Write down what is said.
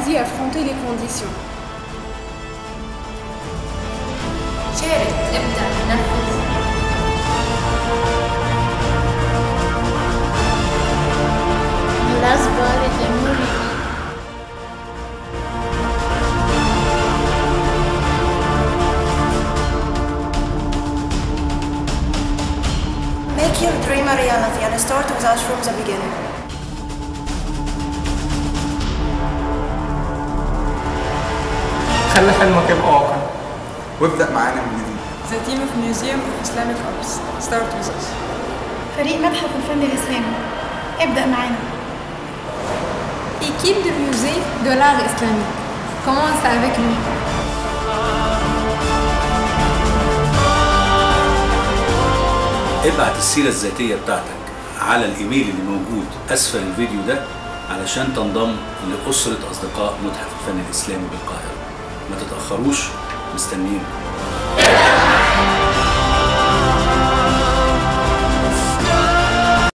allons-y affronter les conditions. شارك ابدأ نفذ Las Valley de Muri. Make your dream a reality and start with us from the beginning. خلي حلمك يبقى واقع وابدأ معانا من جديد The team of Museum of Islamic Arts. Start with us. فريق متحف الفن الإسلامي ابدأ معانا Équipe du musée de l'art islamique. Commence avec nous. ابعت السيرة الذاتية بتاعتك على الإيميل اللي موجود أسفل الفيديو ده علشان تنضم لأسرة أصدقاء متحف الفن الإسلامي بالقاهرة ما تتأخروش مستنيين